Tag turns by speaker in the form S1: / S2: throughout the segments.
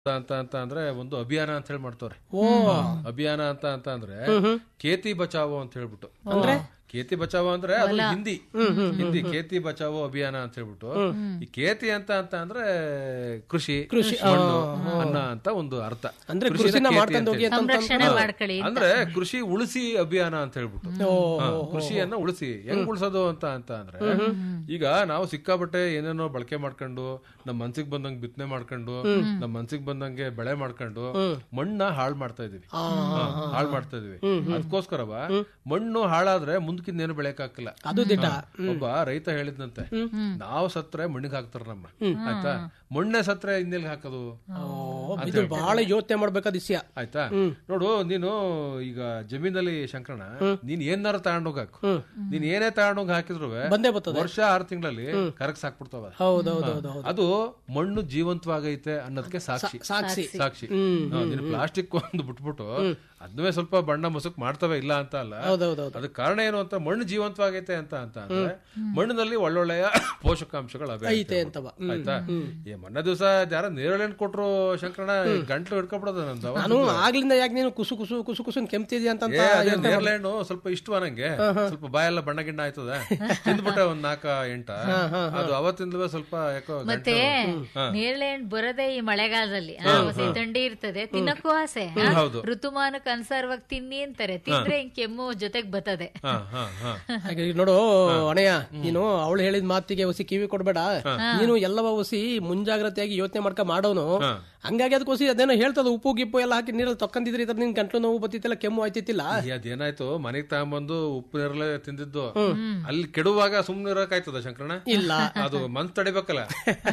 S1: ಅಂತ ಅಂತ ಅಂದ್ರೆ ಒಂದು ಅಭಿಯಾನ ಅಂತ ಹೇಳಿ ಮಾಡ್ತವ್ರೆ
S2: ಓ
S1: ಅಭಿಯಾನ ಅಂತ ಅಂತ ಅಂದ್ರೆ ಕೇತಿ ಬಚಾವೋ ಅಂತ ಹೇಳ್ಬಿಟ್ಟು ಕೇತಿ ಬಚಾವೋ ಅಂದ್ರೆ ಅದು ಹಿಂದಿ ಹಿಂದಿ ಕೇತಿ ಬಚಾವೋ ಅಭಿಯಾನ ಅಂತ ಹೇಳ್ಬಿಟ್ಟು ಈ ಕೇತಿ ಅಂತ ಅಂತ ಅಂದ್ರೆ ಕೃಷಿ ಕೃಷಿ ಅನ್ನ ಅಂತ ಒಂದು ಅರ್ಥ
S2: ಅಂದ್ರೆ
S1: ಕೃಷಿನ
S2: ಕೃಷಿನ
S1: ಕೇತಿ
S2: ಮಾಡ್ಕೊಂಡು
S1: ಅಂತ
S2: ಹೋಗಿ
S1: ಹೇಳಿ.
S2: ಅಂತ
S3: ಸಂರಕ್ಷಣೆ ಮಾಡ್ಕೊಳ್ಳಿ
S1: ಅಂದ್ರೆ ಕೃಷಿ ಉಳಿಸಿ ಅಭಿಯಾನ ಅಂತ ಹೇಳ್ಬಿಟ್ಟು
S2: ಓ,
S1: ಹಾ, ಕೃಷಿಯನ್ನ ಉಳಿಸಿ ಹೆಂಗ್ ಉಳಿಸೋದು ಅಂತ ಅಂತ ಅಂದ್ರೆ ಈಗ ನಾವು ಸಿಕ್ಕಾಪಟ್ಟೆ ಏನೇನೋ ಬಳಕೆ ಮಾಡ್ಕೊಂಡು ನಮ್ ಮನ್ಸಿಗೆ ಬಂದಂಗ್ ಬಿತ್ತನೆ ಮಾಡ್ಕೊಂಡು ನಮ್ ಮನ್ಸಿಗೆ ಬಂದಂಗೆ ಬೆಳೆ ಮಾಡ್ಕೊಂಡು ಮಣ್ಣ ಹಾಳ್ ಮಾಡ್ತಾ ಇದೀವಿ ಹಾ, ಹಾಳ್ ಮಾಡ್ತಾ ಇದೀವಿ ಅದಕ್ಕೋಸ್ಕರವ ಮಣ್ಣು ಹಾಳಾದ್ರೆ ಮುಂದಕ್ಕಿಂದ ಏನು ಬೆಳೆಯಕ್ಕಾಗಲ್ಲ
S2: ಅದು ದಿಟ
S1: ಒಬ್ಬ ರೈತ ಹೇಳಿದ್ನಂತೆ ನಾವು ಸತ್ರೆ ಮಣ್ಣಿಗೆ ಹಾಕ್ತಾರ ನಮ್ಮ ಆಯ್ತಾ ಮಣ್ಣೆ ಸತ್ರೆ ಇನ್ನೆಲ್ಗೆ ಹಾಕೋದು
S2: ಓ, ಇದು ಬಹಳ ಯೋಚನೆ ಮಾಡ್ಬೇಕಾದ ವಿಷಯ
S1: ಆಯ್ತಾ ನೋಡು ನೀನು ಈಗ ಜಮೀನಲ್ಲಿ ಶಂಕರಣ ನೀನ್ ಏನಾರ ತಗೊಂಡೋಗ್ ಹಾಕು ನೀನ್ ಏನೇ ತಗೊಂಡೋಗ್ ಹಾಕಿದ್ರು
S2: ಬಂದೇ ಬರ್ತದೆ
S1: ವರ್ಷ ಆರು ತಿಂಗಳಲ್ಲಿ ಕರಕ್ ಸಾಕ್ಬಿಡ್ತಾವ
S2: ಹೌದೌದೌದು
S1: ಅದು ಮಣ್ಣು ಜೀವಂತವಾಗೈತೆ ಅನ್ನೋದಕ್ಕೆ ಸಾಕ್ಷಿ
S2: ಸಾಕ್ಷಿ
S1: ಸಾಕ್ಷಿ ಹಾ, ನೀನು ಪ್ಲಾಸ್ಟಿಕ್ ಒಂದು ಬಿಟ್ಬಿಟ್ಟು ಅದನ್ನೇ ಸ್ವಲ್ಪ ಬಣ್ಣ ಮುಸುಕ್ ಮಾಡ್ತವೆ ಇಲ್ಲ ಅಂತ ಅಲ್ಲ
S2: ಹೌದೌದೌದು
S1: ಅದಕ್ಕೆ ಕಾರಣ ಏನು ಅಂತ ಮಣ್ಣು ಜೀವಂತವಾಗೈತೆ ಅಂತ ಅಂತ ಅಂದ್ರೆ ಮಣ್ಣಿನಲ್ಲಿ ಒಳ್ಳೊಳ್ಳೆಯ ಪೋಷಕಾಂಶಗಳು ಅವೆ
S2: ಐತೆ ಅಂತವ
S1: ಆಯ್ತಾ ಈ ಮೊನ್ನೆ ದಿವಸ ಯಾರ ನೇರಳೆಣ್ಣು ಕೊಟ್ರು ಶಂಕರಣ ಗಂಟ್ಲು ಹಿಡ್ಕೊಬಿಡೋದು ನಂದು
S2: ನಾನು ಆಗ್ಲಿಂದ ಯಾಕೆ ನೀನು ಕುಸು ಕುಸು ಕುಸು ಕುಸು ಕೆಮ್ತಿದ್ಯಾ ಅಂತ
S1: ಏ, ಅದೇ ನೇರಳೆಹಣ್ಣು ಸ್ವಲ್ಪ ಇಷ್ಟವ ನಂಗೆ ಸ್ವಲ್ಪ ಬಾಯೆಲ್ಲ ಬಣ್ಣ ಗಿಣ್ಣ ಆಯ್ತದ ತಿಂದ್ಬಿಟ್ಟೆ ಒಂದ್ ನಾಲ್ಕ ಎಂಟ ಅದು ಅವತ್ತಿಂದಲೂ ಸ್ವಲ್ಪ ಯಾಕೋ
S3: ಮತ್ತೆ ನೇರಳೆ ಹಣ್ಣು ಬರೋದೇ ಈ ಮಳೆಗಾಲದಲ್ಲಿ ಆ, ಹೊಸ ಥಂಡಿ ಇರ್ತದೆ ತಿನ್ನಕ್ಕೂ ಆಸೆ ಆ,
S1: ಹೌದು.
S3: ಋತುಮಾನಕ್ಕೆ ಅನುಸಾರವಾಗಿ ತಿನ್ನಿ ಅಂತಾರೆ ತಿಂದ್ರೆ ಹಿಂಗ್ ಕೆಮ್ಮು ಜೊತೆಗ್ ಬರ್ತದೆ
S1: ಹಾ ಹಾ ಹಾ
S2: ಹಾಗೆ ಈಗ ನೋಡು ಅಣಯ್ಯ ನೀನು ಅವಳು ಹೇಳಿದ ಮಾತಿಗೆ ಹುಸಿ ಕಿವಿ ಕೊಡ್ಬೇಡ ನೀನು ಎಲ್ಲವ ಹುಸಿ ಮುಂಜಾಗ್ರತೆಯಾಗಿ ಯೋಚನೆ ಮಾಡ್ಕ ಮಾಡೋನು ಹಂಗಾಗಿ ಅದಕ್ಕೋಸಿ ಅದೇನೋ ಹೇಳ್ತದ ಉಪ್ಪು ಗಿಪ್ಪು ಎಲ್ಲ ಹಾಕಿ ನೀರಲ್ಲಿ ತೊಕ್ಕಂದಿದ್ರಿ ಇದ್ರ ನಿನ್ ಗಂಟ್ಲು ನೋವು ಬತ್ತಿತ್ತಿಲ್ಲ ಕೆಮ್ಮು ಆಯ್ತಿತ್ತಿಲ್ಲ
S1: ಈ ಅದೇನಾಯ್ತು ಮನೆಗ್ ತಗೊಂಬಂದು ಉಪ್ಪು ನೀರಲ್ಲೇ ತಿಂದಿದ್ದು ಅಲ್ಲಿ ಕೆಡುವಾಗ ಸುಮ್ನೆ ಇರಕಾಯ್ತದ ಶಂಕರಣ
S2: ಇಲ್ಲ
S1: ಅದು ಮನ್ಸ್ ತಡಿಬೇಕಲ್ಲ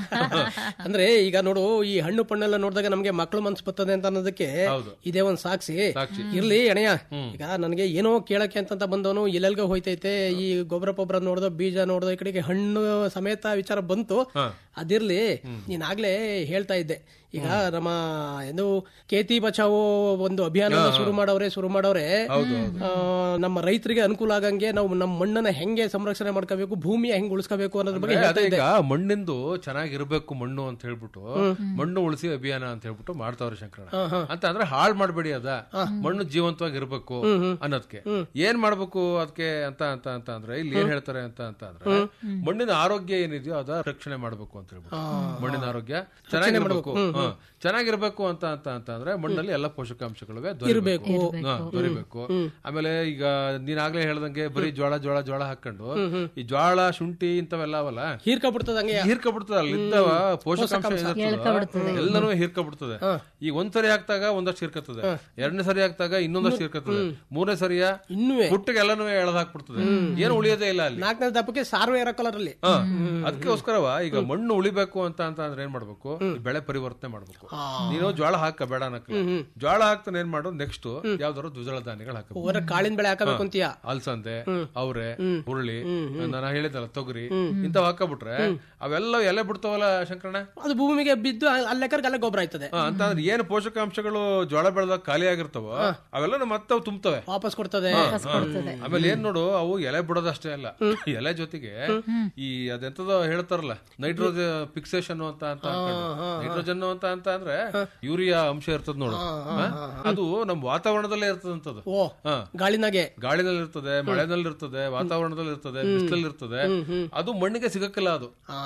S2: ಅಂದ್ರೆ ಈಗ ನೋಡು ಈ ಹಣ್ಣು ಪಣ್ಣೆಲ್ಲ ನೋಡಿದಾಗ ನಮ್ಗೆ ಮಕ್ಳು ಮನ್ಸು ಬರ್ತದೆ ಅಂತ ಅನ್ನೋದಕ್ಕೆ
S1: ಹೌದು.
S2: ಇದೇ ಒಂದ್ ಸಾಕ್ಷಿ
S1: ಸಾಕ್ಷಿ.
S2: ಇರ್ಲಿ ಅಣಯ್ಯ ಈಗ ನನಗೆ ಏನೋ ಕೇಳಕ್ಕೆ ಅಂತ ಬಂದವನು ಎಲ್ಲೆಲ್ಗ ಹೋಯ್ತೈತೆ ಈ ಗೊಬ್ಬರ ಪೊಬ್ಬರ ನೋಡ್ದೋ ಬೀಜ ನೋಡ್ದೋ ಈ ಕಡೆಗೆ ಹಣ್ಣು ಸಮೇತ ವಿಚಾರ ಬಂತು ಅದಿರ್ಲಿ ನೀನ್ ಆಗ್ಲೇ ಹೇಳ್ತಾ ಇದ್ದೆ ಈಗ ನಮ್ಮ ಏನು ಕೇತಿ ಬಚಾವೋ ಒಂದು ಅಭಿಯಾನ ಶುರು ಮಾಡವ್ರೆ ಶುರು ಮಾಡವ್ರೆ ಆ, ನಮ್ಮ ರೈತರಿಗೆ ಅನುಕೂಲ ಆಗಂಗೆ ನಾವು ನಮ್ಮ ಮಣ್ಣನ್ನ ಹೆಂಗೆ ಸಂರಕ್ಷಣೆ ಮಾಡ್ಕೋಬೇಕು ಭೂಮಿಯ ಹೆಂಗ್ ಉಳಿಸ್ಕೋಬೇಕು ಅನ್ನೋದ್ರ ಬಗ್ಗೆ ಹೇಳ್ತಾ
S1: ಅದೇ
S2: ಇದ್ದೆ
S1: ಈಗ ಮಣ್ಣಿಂದು ಚೆನ್ನಾಗಿರ್ಬೇಕು ಮಣ್ಣು ಅಂತ ಹೇಳ್ಬಿಟ್ಟು ಮಣ್ಣು ಉಳಿಸಿ ಅಭಿಯಾನ ಅಂತ ಹೇಳ್ಬಿಟ್ಟು ಮಾಡ್ತಾವ್ರೆ ಶಂಕರಣ ಅಂತ ಅಂದ್ರೆ ಹಾಳ್ ಮಾಡ್ಬೇಡಿ ಅದ ಮಣ್ಣು ಜೀವಂತವಾಗಿ ಇರ್ಬೇಕು ಅನ್ನೋದಕ್ಕೆ ಏನ್ ಮಾಡ್ಬೇಕು ಅದಕ್ಕೆ ಅಂತ ಅಂತ ಅಂತ ಅಂದ್ರೆ ಇಲ್ಲಿ ಏನ್ ಹೇಳ್ತಾರೆ ಅಂತ ಅಂತ ಅಂದ್ರೆ ಮಣ್ಣಿನ ಆರೋಗ್ಯ ಏನಿದೆಯೋ ಅದ ರಕ್ಷಣೆ ಮಾಡ್ಬೇಕು ಅಂತ ಹೇಳ್ಬಿಟ್ಟು ಮಣ್ಣಿನ ಆರೋಗ್ಯ ಚೆನ್ನಾಗಿರ್ಬೇಕು ಹಾ. ಚೆನ್ನಾಗಿರ್ಬೇಕು ಅಂತ ಅಂತ ಅಂತ ಅಂದ್ರೆ ಮಣ್ಣಲ್ಲಿ ಎಲ್ಲ ಪೋಷಕಾಂಶಗಳಿವೆ ದೊರಿಬೇಕು ಹಾ, ದೊರಿಬೇಕು ಆಮೇಲೆ ಈಗ ನೀನ್ ಆಗ್ಲೇ ಹೇಳ್ದಂಗೆ ಬರೀ ಜೋಳ ಜೋಳ ಜೋಳ ಹಾಕೊಂಡು ಈ ಜ್ವಾಳ ಶುಂಠಿ ಇಂಥವೆಲ್ಲ ಅವಲ್ಲ
S2: ಹೀರ್ಕೊಬಿಡ್ತದ ಹಂಗೆ
S1: ಹೀರ್ಕೊಬಿಡ್ತದೆ ಅಲ್ಲಿದ್ದವ ಪೋಷಕಾಂಶ ಏನಿರ್ತದ ಎಲ್ಲನೂ ಹೀರ್ಕೊಬಿಡ್ತದೆ ಈಗ ಒಂದ್ ಸರಿ ಹಾಕ್ತಾಗ ಒಂದಷ್ಟು ಹೀರ್ಕತ್ತದೆ ಎರಡನೇ ಸರಿ ಹಾಕ್ತಾಗ ಇನ್ನೊಂದಷ್ಟು ಹೀರ್ಕತ್ತದೆ ಮೂರನೇ ಸರಿಯ
S2: ಇನ್ನುವೆ
S1: ಪುಟ್ಟಿಗೆ ಎಲ್ಲನೂ ಎಳೆದ್ ಹಾಕ್ಬಿಡ್ತದೆ ಏನು ಉಳಿಯೋದೇ ಇಲ್ಲ ಅಲ್ಲಿ
S2: ನಾಲ್ಕನೇ ದಪ್ಪಕ್ಕೆ ಸಾರ್ವೇ ಇರೋ ಕಲರಲ್ಲಿ
S1: ಹಾ. ಅದಕ್ಕೋಸ್ಕರವ ಈಗ ಮಣ್ಣು ಉಳಿಬೇಕು ಅಂತ ಅಂತ ಅಂದ್ರೆ ಏನ್ ಮಾಡ್ಬೇಕು ಈ ಬೆಳೆ ಪರಿವರ್ತನೆ ಮಾಡ್ಬೇಕು ನೀನು ಜ್ವಾಳ ಹಾಕ ಬೇಡ ಅನ್ನಕ್ಕೆ ಜ್ವಾಳ ಹಾಕ್ತಾನೆ ಏನ್ ಮಾಡು ನೆಕ್ಸ್ಟ್ ಯಾವ್ದಾದ್ರು ದ್ವಿದಳ ಧಾನ್ಯಗಳು ಹಾಕಬೇಕು
S2: ಓರ ಕಾಳಿನ ಬೆಳೆ ಹಾಕಬೇಕು ಅಂತೀಯ
S1: ಅಲ್ಸಂದೆ ಅವ್ರೆ ಹುರುಳಿ ನಾನು ಹೇಳಿದಲ್ಲ ತೊಗರಿ ಇಂಥವ್ ಹಾಕಬಿಟ್ರೆ ಅವೆಲ್ಲ ಎಲೆ ಬಿಡ್ತಾವಲ್ಲ ಶಂಕರಣ
S2: ಅದು ಭೂಮಿಗೆ ಬಿದ್ದು ಅಲ್ಲೆಕ್ಕರ್ಗೆ ಅಲ್ಲೇ ಗೊಬ್ಬರ ಆಯ್ತದೆ
S1: ಹಾ, ಅಂತ ಅಂದ್ರೆ ಏನು ಪೋಷಕಾಂಶಗಳು ಜೋಳ ಬೆಳೆದಾಗ ಖಾಲಿ ಆಗಿರ್ತಾವ ಅವೆಲ್ಲ ಮತ್ತೆ ಅವು ತುಂಬುತ್ತವೆ
S2: ವಾಪಸ್ ಕೊಡ್ತದೆ
S1: ಆಮೇಲೆ ಏನ್ ನೋಡು ಅವು ಎಲೆ ಬಿಡೋದಷ್ಟೇ ಅಲ್ಲ ಎಲೆ ಜೊತೆಗೆ ಈ ಅದೆಂತದೋ ಹೇಳ್ತಾರಲ್ಲ ನೈಟ್ರೋಜನ್ ಫಿಕ್ಸೇಷನ್ ಅಂತ ಅಂತ ನೈಟ್ರೋಜನ್ ಅಂತ ಅಂತ ಅಂದ್ರೆ ಯೂರಿಯಾ ಅಂಶ ಇರ್ತದ ನೋಡು ಹಾ? ಅದು ನಮ್ ವಾತಾವರಣದಲ್ಲೇ ಇರ್ತದಂತದು
S2: ಓ
S1: ಹಾ
S2: ಗಾಳಿನಾಗೆ
S1: ಗಾಳಿನಲ್ಲಿ ಇರ್ತದೆ ಮಳೆನಲ್ಲಿ ಇರ್ತದೆ ವಾತಾವರಣದಲ್ಲಿ ಇರ್ತದೆ ಬಿಸಿಲಲ್ಲಿ ಇರ್ತದೆ ಅದು ಮಣ್ಣಿಗೆ ಸಿಗಕ್ಕಿಲ್ಲ ಅದು ಹಾ.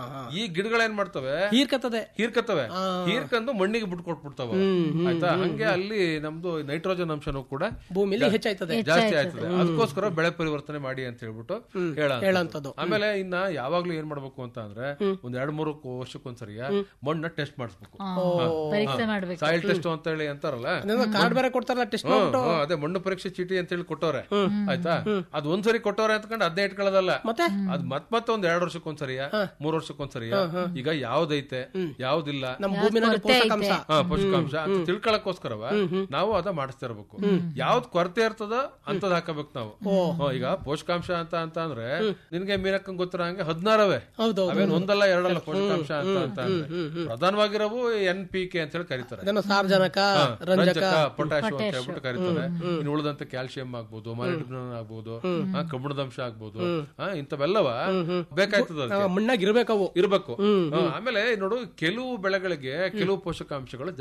S1: ಈ ಗಿಡಗಳೇನ್ ಮಾಡ್ತವೆ
S2: ಹೀರ್ಕತ್ತದೆ
S1: ಹೀರ್ಕತ್ತವೆ ಹೀರ್ಕಂದು ಮಣ್ಣಿಗೆ ಬಿಟ್ಕೊಟ್ಬಿಡ್ತಾವ ಆಯ್ತಾ ಹಂಗೆ ಅಲ್ಲಿ ನಮ್ದು ನೈಟ್ರೋಜನ್ ಅಂಶನೂ ಕೂಡ
S2: ಭೂಮಿಲಿ ಹೆಚ್ಚಾಯ್ತದೆ
S1: ಜಾಸ್ತಿ ಆಯ್ತದೆ ಅದಕ್ಕೋಸ್ಕರ ಬೆಳೆ ಪರಿವರ್ತನೆ ಮಾಡಿ ಅಂತ ಹೇಳ್ಬಿಟ್ಟು ಹೇಳ
S2: ಹೇಳಂತದ್ದು
S1: ಆಮೇಲೆ ಇನ್ನ ಯಾವಾಗ್ಲೂ ಏನ್ ಮಾಡ್ಬೇಕು ಅಂತ ಅಂದ್ರೆ ಒಂದ್ ಎರಡ್ ಮೂರು ವರ್ಷಕ್ಕೊಂದ್ಸರಿಯ ಮಣ್ಣ ಟೆಸ್ಟ್ ಮಾಡಿಸ್ಬೇಕು
S3: ಪರೀಕ್ಷೆ ಮಾಡ್ಬೇಕು
S1: ಸಾಯಿಲ್ ಟೆಸ್ಟ್ ಅಂತ ಹೇಳಿ ಅಂತಾರಲ್ಲ
S2: ಅದೇನೋ ಕಾರ್ಡ್ ಬೇರೆ ಕೊಡ್ತಾರಲ್ಲ ಟೆಸ್ಟ್
S1: ಹ್ಮ್, ಹ್ಮ್, ಅದೇ ಮಣ್ಣು ಪರೀಕ್ಷೆ ಚೀಟಿ ಅಂತ ಹೇಳಿ ಕೊಟ್ಟವ್ರೆ ಆಯ್ತಾ ಅದ್ ಒಂದ್ಸರಿ ಕೊಟ್ಟವ್ರೆ ಅಂತಕೊಂಡು ಅದನ್ನೇ ಇಟ್ಕೊಳ್ಳೋದಲ್ಲ
S2: ಮತ್ತೆ
S1: ಅದ್ ಮತ್ ಮತ್ತೆ ಒಂದ್ ಎರಡ್ ವರ್ಷಕ್ಕೊಂದ್ಸರಿಯ ಮೂರ್ ವರ್ಷಕ್ಕೊಂದ್ಸರಿಯ ಈಗ ಯಾವ್ದೈತೆ ಯಾವ್ದಿಲ್ಲ
S2: ನಮ್ಮ ಭೂಮಿನಲ್ಲಿ ಪೋಷಕಾಂಶ
S1: ಹಾ ಪೋಷಕಾಂಶ ಅಂತ ತಿಳ್ಕೊಳಕ್ಕೋಸ್ಕರವ ನಾವು ಅದ ಮಾಡಿಸ್ತಾ ಇರ್ಬೇಕು ಯಾವ್ದ್ ಕೊರತೆ ಇರ್ತದ ಅಂತದ್ ಹಾಕಬೇಕು ನಾವು ಹ್ಮ್, ಈಗ ಪೋಷಕಾಂಶ ಅಂತ ಅಂತ ಅಂದ್ರೆ ನಿನ್ಗೆ ಮೀನಕ್ಕಂಗ್ ಗೊತ್ತಿರೋ ಹಂಗೆ ಹದಿನಾರವೇ
S2: ಹೌದು
S1: ಅವೇನ್ ಒಂದಲ್ಲ ಎರಡಲ್ಲ ಪೋಷಕಾಂಶ ಅಂತ ಅಂತ ಅಂದ್ರೆ ಪ್ರಧಾನವಾಗಿರವು ಎನ್ ಪಿ ಕೆ ಅಂತ ಹೇಳಿ ಕರೀತಾರೆ
S2: ಅದೇನೋ ಸಾರ್ವಜನಕ ರಂಜಕ
S1: ರಂಜಕ ಪೊಟ್ಯಾಶ್ ಅಂತ ಹೇಳ್ಬಿಟ್ಟು ಕರೀತಾರೆ ಇನ್ನು ಉಳಿದಂತೆ ಕ್ಯಾಲ್ಸಿಯಂ ಆಗ್ಬೋದು ಮಾಲಿಬ್ಡಿನಮ್ ಆಗ್ಬೋದು ಆ, ಕಬ್ಬಿಣದ ಅಂಶ ಆಗ್ಬೋದು ಆ, ಇಂಥವೆಲ್ಲವ ಬೇಕಾಯ್ತದ ಅದಕ್ಕೆ.
S2: ಮಣ್ಣಾಗ ಇರ್ಬೇಕವು
S1: ಇರ್ಬೇಕು ಹಾ, ಆಮೇಲೆ ನೋಡು ಕೆಲವು ಬೆಳೆಗಳಿಗೆ ಕೆಲವು ಪೋಷಕಾಂಶಗಳು